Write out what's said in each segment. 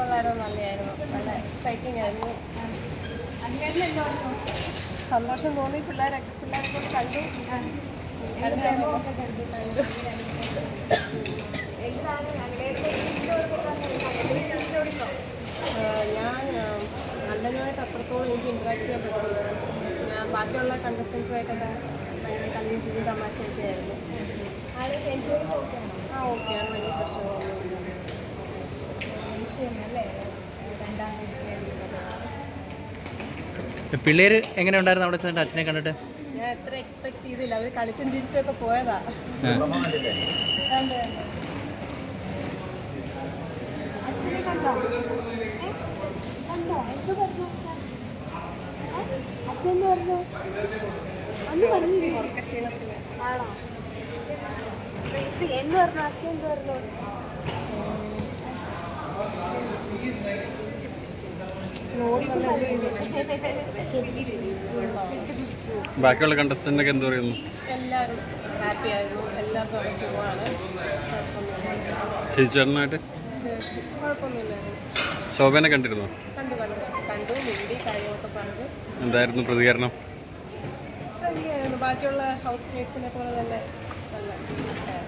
കൊള്ളായിരുന്നു നല്ലതായിരുന്നു നല്ല എക്സൈറ്റിംഗ് ആയിരുന്നു അങ്ങനെയല്ല എന്താ പറഞ്ഞു സന്തോഷം തോന്നി പിള്ളേരൊക്കെ പിള്ളേരെ കൊണ്ട് കണ്ടു അതിന് പ്രേമമൊക്കെ കണ്ടു കണ്ടു എന്താണ് അങ്ങനെയൊക്കെ കൊടുത്തോ ആ, ഞാൻ അണ്ണനുമായിട്ട് അത്രത്തോളം എനിക്ക് ഇൻട്രാക്ട് ചെയ്യാൻ പറ്റുന്നു ഞാൻ ബാക്കിയുള്ള കണ്ടസ്റ്റൻസുമായിട്ടൊക്കെ ഭയങ്കര കളിയും ചിരി തമാശയൊക്കെ ആയിരുന്നു ആള് ട്വൻറ്റി വയസ്സ് ഓക്കെയാണോ ആ ഓക്കെ ആണ് വലിയ പ്രശ്നങ്ങളൊന്നുമില്ല വെയിറ്റ് ചെയ്യുന്നല്ലേ രണ്ടാം തീയതി പിള്ളേർ എങ്ങനെ ഉണ്ടായിരുന്നു അവിടെ ചെന്നിട്ട് അച്ഛനെ കണ്ടിട്ട് ഞാൻ എത്ര എക്സ്പെക്ട് ചെയ്തില്ല അവർ കളിച്ചും തിരിച്ചൊക്കെ പോയതാ അച്ഛനെ കണ്ടോ ഏ? കണ്ടോ എന്ത് പറഞ്ഞു അച്ഛൻ ഏ? അച്ഛൻ എന്ത് പറഞ്ഞു ഒന്ന് പറഞ്ഞില്ലേ ക്ഷീണത്തിൽ ആണോ ഇത് എന്ന് പറഞ്ഞു അച്ഛൻ എന്ത് പറഞ്ഞു ഓടി വന്ന് എന്ത് ചെയ്തു ബാക്കിയുള്ള കണ്ടസ്റ്റൻ്റൊക്കെ എന്ത് പറയുന്നു എല്ലാവരും ഹാപ്പി ആയിരുന്നു എല്ലാവർക്കും അവിടെ സുഖമാണ് കുഴപ്പമൊന്നുമില്ല ചേച്ചിച്ചേട്ടനായിട്ട് കുഴപ്പമൊന്നുമില്ലായിരുന്നു ശോഭനെ കണ്ടിരുന്നോ കണ്ടു കണ്ടു കണ്ടു മിണ്ടി കാര്യങ്ങളൊക്കെ പറഞ്ഞു എന്തായിരുന്നു പ്രതികരണം ഫ്രണ്ട്ലി ആയിരുന്നു ബാക്കിയുള്ള ഹൗസ് മേറ്റ്സിനെ പോലെ തന്നെ നല്ല ഇതായിരുന്നു.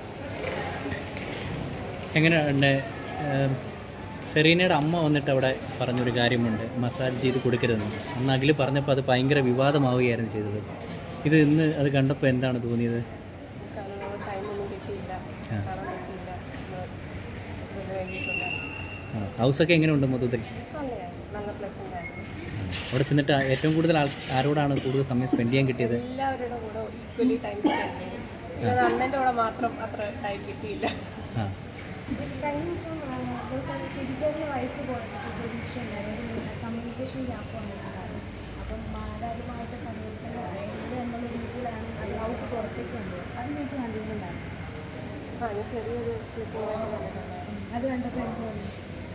എങ്ങനെയുണ്ട് സെറീനയുടെ അമ്മ വന്നിട്ട് അവിടെ പറഞ്ഞൊരു കാര്യമുണ്ട് മസാജ് ചെയ്ത് കൊടുക്കരുതെന്ന് അന്ന് അഖിൽ പറഞ്ഞപ്പോൾ അത് ഭയങ്കര വിവാദമാവുകയായിരുന്നു ചെയ്തത് ഇത് ഇന്ന് അത് കണ്ടപ്പോൾ എന്താണ് തോന്നിയത് കാരണം നമ്മൾ ടൈമൊന്നും കിട്ടിയില്ല ആ. കാണാൻ പറ്റിയില്ല നമ്മൾ ഇതിന് വേണ്ടിയിട്ടുള്ള ആ, ഹൗസൊക്കെ എങ്ങനെയുണ്ട് മൊത്തത്തിൽ നല്ലതായിരുന്നു നല്ല പ്ലസൻ്റ് ആയിരുന്നു അവിടെ ചെന്നിട്ട് ഏറ്റവും കൂടുതൽ ആൾ ആരോടാണ് കൂടുതൽ സമയം സ്പെൻഡ് ചെയ്യാൻ കിട്ടിയത് എല്ലാവരുടെ കൂടെ ഈക്വലി ടൈം സ്പെൻഡ് ചെയ്തു ഇവർ അണ്ണൻ്റെ കൂടെ മാത്രം അത്ര ടൈം കിട്ടിയില്ല ആ കഴിഞ്ഞ ദിവസം സിരിച്ചറിയ വൈഫ് പോയിട്ട് പ്രതീക്ഷ ഉണ്ടായിരുന്നു കമ്മ്യൂണിക്കേഷൻ ഗ്യാപ്പ് വന്നിട്ടുണ്ടായിരുന്നു അപ്പം മാതാരുമായിട്ട് സമീപിക്കുന്ന ഇത് എന്നുള്ള രീതിയിലാണ് അത് ഔട്ട് പുറത്തേക്ക് വന്നത് അത് ചേച്ചി കണ്ടിട്ടുണ്ടായിരുന്നു ആ ഞാൻ ചെറിയൊരു ക്ലിപ്പ് കണ്ടിട്ടുണ്ടായിരുന്നു അത് കണ്ടപ്പോൾ എന്ത് തോന്നി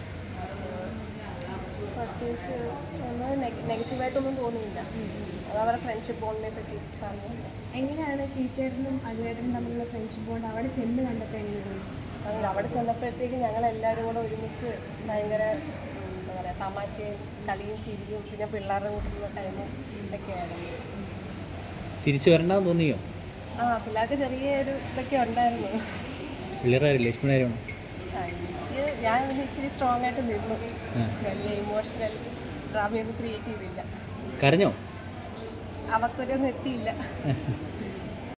പ്രത്യേകിച്ച് ഒന്നും നെഗറ്റീവായിട്ടൊന്നും തോന്നിയില്ല അത് അവരുടെ ഫ്രണ്ട്ഷിപ്പ് ബോണ്ടിനെ പറ്റി പറഞ്ഞു എങ്ങനെയാണ് ഷീച്ചേട്ടനും അജുവേട്ടനും തമ്മിലുള്ള ഫ്രണ്ട്ഷിപ്പ് കൊണ്ട് അവിടെ ചെന്ന് കണ്ടപ്പോൾ എങ്ങനെ തോന്നി അങ്ങനെ അവിടെ ചെന്നപ്പോഴത്തേക്ക് ഞങ്ങൾ എല്ലാവരും കൂടെ ഒരുമിച്ച് ഭയങ്കര ഉം, എന്താ പറയുക തമാശയും കളിയും ചിരിയും പിന്നെ പിള്ളേരുടെ കൂട്ടുള്ള ടൈമും ഇതൊക്കെയായിരുന്നു തിരിച്ചു വരണ്ടെന്ന് തോന്നിയോ ആ പിള്ളേർക്ക് ചെറിയൊരു ഇതൊക്കെ ഉണ്ടായിരുന്നു പിള്ളേരാരും ലക്ഷ്മണാരും ആ, എനിക്ക് ഞാൻ ഒന്ന് ഇച്ചിരി സ്ട്രോങ് ആയിട്ട് നിന്നു ആ. വലിയ ഇമോഷണൽ ഡ്രാമയൊന്നും ക്രിയേറ്റ് ചെയ്തില്ല കരഞ്ഞോ അവക്കൊരൊന്നും എത്തിയില്ല